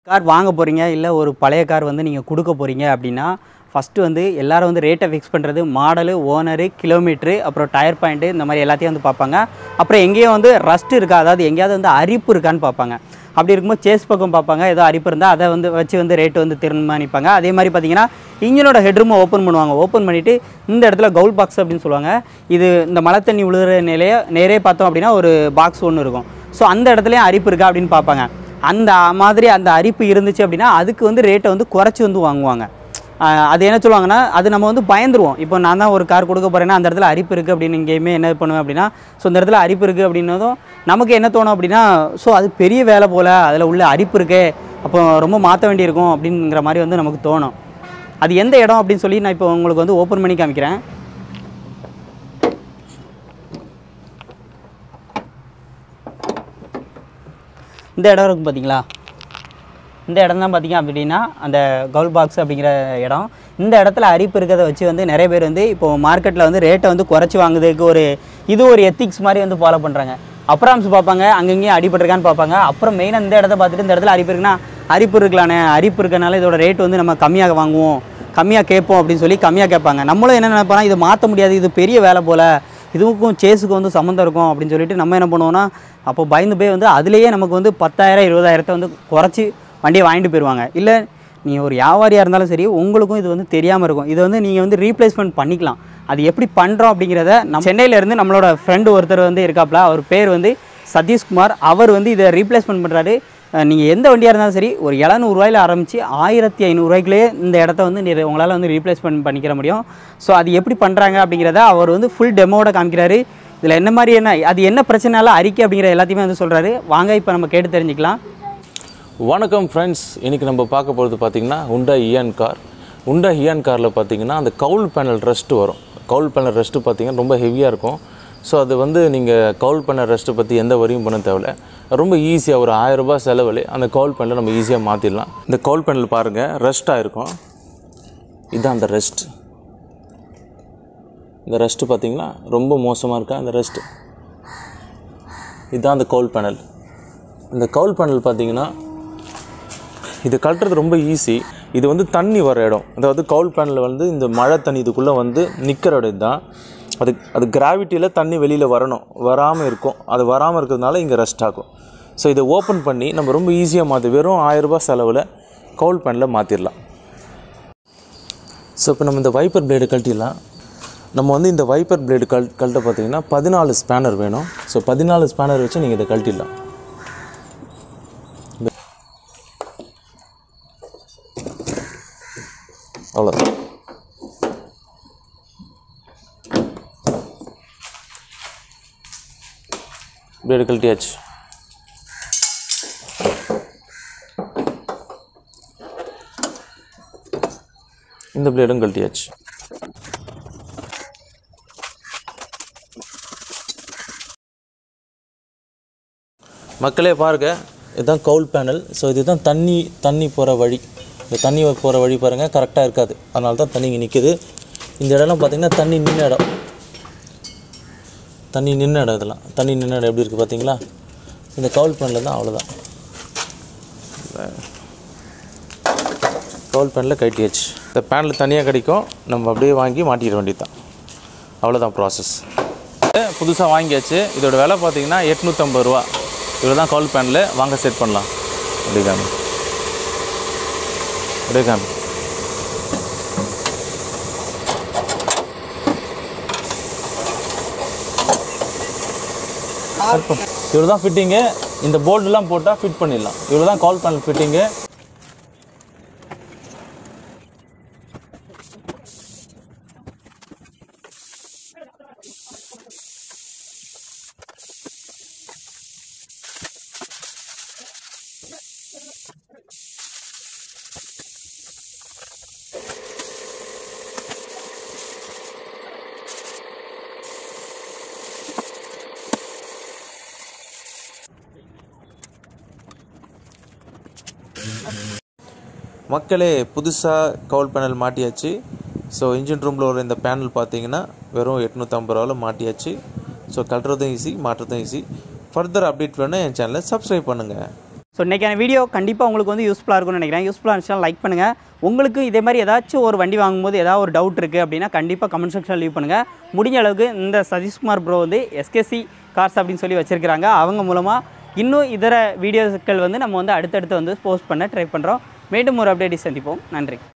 car வாங்க போகிறீங்க இல்லை ஒரு பழைய கார் வந்து நீங்கள் கொடுக்க போகிறீங்க அப்படின்னா ஃபஸ்ட்டு வந்து எல்லாரும் வந்து ரேட்டை ஃபிக்ஸ் பண்ணுறது மாடலு ஓனரு கிலோமீட்ரு அப்புறம் டயர் பாயிண்ட்டு இந்த மாதிரி எல்லாத்தையும் வந்து பார்ப்பாங்க அப்புறம் எங்கேயும் வந்து ரஸ்ட் இருக்கா அதாவது எங்கேயாவது வந்து அரிப்பு இருக்கான்னு பார்ப்பாங்க அப்படி இருக்கும்போது சேஸ் பக்கம் பார்ப்பாங்க ஏதோ அரிப்பு இருந்தால் அதை வந்து வச்சு வந்து ரேட்டு வந்து தீர்மானிப்பாங்க அதே மாதிரி பார்த்தீங்கன்னா இன்ஜினோட ஹெட்ரூமை ஓப்பன் பண்ணுவாங்க ஓப்பன் பண்ணிவிட்டு இந்த இடத்துல கவுல் பாக்ஸ் அப்படின்னு சொல்லுவாங்க இது இந்த மழை தண்ணி விழுகிற நிலைய நேரே பார்த்தோம் அப்படின்னா ஒரு பாக்ஸ் ஒன்று இருக்கும் ஸோ அந்த இடத்துலையும் அரிப்பு இருக்கா அப்படின்னு பார்ப்பாங்க அந்த மாதிரி அந்த அரிப்பு இருந்துச்சு அப்படின்னா அதுக்கு வந்து ரேட்டை வந்து குறைச்சி வந்து வாங்குவாங்க ஆஹ் அது என்ன சொல்லுவாங்கன்னா அது நம்ம வந்து பயந்துருவோம் இப்போ நான் தான் ஒரு கார் கொடுக்க போகிறேன்னா அந்த இடத்துல அரிப்பு இருக்குது அப்படின்னு இங்கேயுமே என்ன பண்ணுவேன் அப்படின்னா ஸோ இந்த இடத்துல அரிப்பு இருக்குது அப்படின்னதும் நமக்கு என்ன தோணும் அப்படின்னா ஸோ அது பெரிய வேலை போல் அதில் உள்ள அரிப்பு இருக்கே அப்போ ரொம்ப மாற்ற வேண்டியிருக்கும் அப்படிங்கிற மாதிரி வந்து நமக்கு தோணும் அது எந்த இடம் அப்படின்னு சொல்லி நான் இப்போ உங்களுக்கு வந்து ஓப்பன் பண்ணி காமிக்கிறேன் இந்த இடம் இருக்கும் பார்த்தீங்களா இந்த இடம் தான் பார்த்தீங்க அப்படின்னா அந்த கவுல் பாக்ஸ் அப்படிங்கிற இடம் இந்த இடத்துல அரிப்பு இருக்கிறத வச்சு வந்து நிறைய பேர் வந்து இப்போ மார்க்கெட்டில் வந்து ரேட்டை வந்து குறைச்சி வாங்குறதுக்கு ஒரு இது ஒரு எத்திக்ஸ் மாதிரி வந்து ஃபாலோ பண்ணுறாங்க அப்ராம்ஸ் பார்ப்பாங்க அங்கங்கேயும் அடிபட்டிருக்கான்னு பார்ப்பாங்க அப்புறம் மெயினாக இந்த இடத்த பார்த்துட்டு இந்த இடத்துல அரிப்பு இருக்குன்னா அரிப்பு இருக்கலானே அரிப்பு இருக்கனால இதோட ரேட் வந்து நம்ம கம்மியாக வாங்குவோம் கம்மியாக கேட்போம் அப்படின்னு சொல்லி கம்மியாக கேட்பாங்க நம்மளும் என்ன நினைப்போம்னா இதை மாற்ற முடியாது இது பெரிய வேலை போல் இதுவுக்கும் சேஸுக்கு வந்து சம்மந்தம் இருக்கும் அப்படின்னு சொல்லிட்டு நம்ம என்ன பண்ணுவோம்னா அப்போ பயந்து போய் வந்து அதுலேயே நமக்கு வந்து பத்தாயிரம் இருபதாயிரத்தை வந்து குறைச்சி வண்டியை வாங்கிட்டு போயிடுவாங்க இல்லை நீ ஒரு வியாபாரியாக இருந்தாலும் சரி உங்களுக்கும் இது வந்து தெரியாமல் இருக்கும் இதை வந்து நீங்கள் வந்து ரீப்ளேஸ்மெண்ட் பண்ணிக்கலாம் அது எப்படி பண்ணுறோம் அப்படிங்கிறத நம்ம சென்னையிலேருந்து நம்மளோட ஃப்ரெண்டு ஒருத்தர் வந்து இருக்காப்புல அவர் பேர் வந்து சதீஷ்குமார் அவர் வந்து இதை ரீப்ளேஸ்மெண்ட் பண்ணுறாரு நீங்கள் எந்த வண்டியாக இருந்தாலும் சரி ஒரு எழுநூறுவாயில் ஆரம்பித்து ஆயிரத்தி ஐநூறுரூவாய்க்குள்ளேயே இந்த இடத்த வந்து நீ உங்களால் வந்து ரீப்ளேஸ்மெண்ட் பண்ணிக்கிற முடியும் ஸோ அது எப்படி பண்ணுறாங்க அப்படிங்கிறத அவர் வந்து ஃபுல் டெமோட காமிக்கிறாரு இதில் என்ன மாதிரி என்ன அது என்ன பிரச்சனைனால அறிக்கை அப்படிங்கிற எல்லாத்தையுமே வந்து சொல்கிறாரு வாங்க இப்போ நம்ம கேட்டு தெரிஞ்சுக்கலாம் வணக்கம் ஃப்ரெண்ட்ஸ் இன்றைக்கி நம்ம பார்க்க போகிறது பார்த்திங்கன்னா உண்டா இயான் கார் உண்டா இயான் காரில் பார்த்தீங்கன்னா அந்த கவுல் பேனல் ரெஸ்ட்டு வரும் கவுல் பேனல் ரெஸ்ட்டு பார்த்தீங்கன்னா ரொம்ப ஹெவியாக இருக்கும் ஸோ அது வந்து நீங்கள் கவுல் பேனல் ரெஸ்ட்டை பற்றி எந்த வரியும் பண்ண தேவையில்ல ரொம்ப ஈஸியாக ஒரு ஆயிரம் ரூபாய் செலவில் அந்த கவுல் பேனலை நம்ம ஈஸியாக மாற்றிடலாம் இந்த கவுல் பேனல் பாருங்கள் ரெஸ்ட்டாக இருக்கும் இதுதான் அந்த ரெஸ்ட் இந்த ரெஸ்ட்டு பார்த்தீங்கன்னா ரொம்ப மோசமாக இருக்கா அந்த ரெஸ்ட்டு இதுதான் அந்த கவுல் பேனல் இந்த கவுல் பேனல் பார்த்தீங்கன்னா இது கழட்டுறது ரொம்ப ஈஸி இது வந்து தண்ணி வர இடம் அதாவது கவுல் பேனலில் வந்து இந்த மழை தண்ணி இதுக்குள்ளே வந்து நிற்கிற இடம் தான் அது அது கிராவிட்டியில் தண்ணி வெளியில் வரணும் வராமல் இருக்கும் அது வராமல் இருக்கிறதுனால இங்கே ரெஸ்ட் ஆகும் ஸோ இதை ஓப்பன் பண்ணி நம்ம ரொம்ப ஈஸியாக மாற்றி வெறும் ஆயிரரூபா செலவில் கவுல் பேனில் மாற்றிடலாம் ஸோ இப்போ நம்ம இந்த வைப்பர் பிளேடு கழட்டிடலாம் நம்ம வந்து இந்த வைப்பர் பிளேடு கழ் கழட்ட பார்த்தீங்கன்னா பதினாலு ஸ்பேனர் வேணும் ஸோ பதினாலு ஸ்பேனர் வச்சு நீங்கள் இதை கழட்டிடலாம் அவ்வளோதான் பிளேடு கழட்டியாச்சு இந்த பிளேடும் கழட்டியாச்சு மக்களே பாருங்க இதுதான் கவுல் பேனல் ஸோ இதுதான் தண்ணி தண்ணி போகிற வழி இந்த தண்ணி போகிற வழி பாருங்கள் கரெக்டாக இருக்காது அதனால தான் தண்ணி இங்கே நிற்குது இந்த இடம்லாம் பார்த்திங்கன்னா தண்ணி நின்ன இடம் தண்ணி நின்ன இடம் இதெல்லாம் தண்ணி நின்ன இடம் எப்படி இருக்குது பார்த்தீங்களா இந்த கவுல் பேனில் தான் அவ்வளோதான் கவுல் பேனில் கட்டியாச்சு இந்த பேனில் தனியாக கிடைக்கும் நம்ம அப்படியே வாங்கி மாட்டிட வேண்டியது தான் அவ்வளோதான் ப்ராசஸ் புதுசாக வாங்கியாச்சு இதோட விலை பார்த்தீங்கன்னா எட்நூற்றம்பது ரூபா இவ்வளோ தான் கவுல் பேனில் வாங்க செட் பண்ணலாம் அப்படியே காமி அப்படியே காமி இவ்வளோ தான் ஃபிட்டிங்கு இந்த போல்டுலாம் போட்டால் ஃபிட் பண்ணிடலாம் இவ்வளோ தான் கால் பேனல் ஃபிட்டிங்கு மக்களே புதுசாக கவுல் பேனல் மாட்டியாச்சு ஸோ இன்ஜின் ரூமில் ஒரு இந்த பேனல் பார்த்தீங்கன்னா வெறும் எட்நூற்றம்பது ரூபாவில் மாட்டியாச்சு ஸோ கட்டுறதும் ஈஸி மாட்டுறதும் ஈஸி ஃபர்தர் அப்டேட் வேணும் என் சேனலை சப்ஸ்கிரைப் பண்ணுங்கள் ஸோ இன்றைக்கான வீடியோ கண்டிப்பாக உங்களுக்கு வந்து யூஸ்ஃபுல்லாக இருக்கும்னு நினைக்கிறேன் யூஸ்ஃபுல்லாக இருந்துச்சுன்னா லைக் பண்ணுங்கள் உங்களுக்கு இதே மாதிரி ஏதாச்சும் ஒரு வண்டி வாங்கும்போது ஏதாவது ஒரு டவுட் இருக்குது அப்படின்னா கண்டிப்பாக கமெண்ட் செக்ஷனில் லீவ் பண்ணுங்கள் முடிஞ்ச அளவுக்கு இந்த சதீஷ்குமார் ப்ரோ வந்து எஸ்கேசி கார்ஸ் அப்படின்னு சொல்லி வச்சுருக்கிறாங்க அவங்க மூலமாக இன்னும் இதர வீடியோக்கள் வந்து நம்ம வந்து அடுத்தடுத்து வந்து போஸ்ட் பண்ண ட்ரை பண்ணுறோம் மீண்டும் ஒரு அப்டேட் சந்திப்போம் நன்றி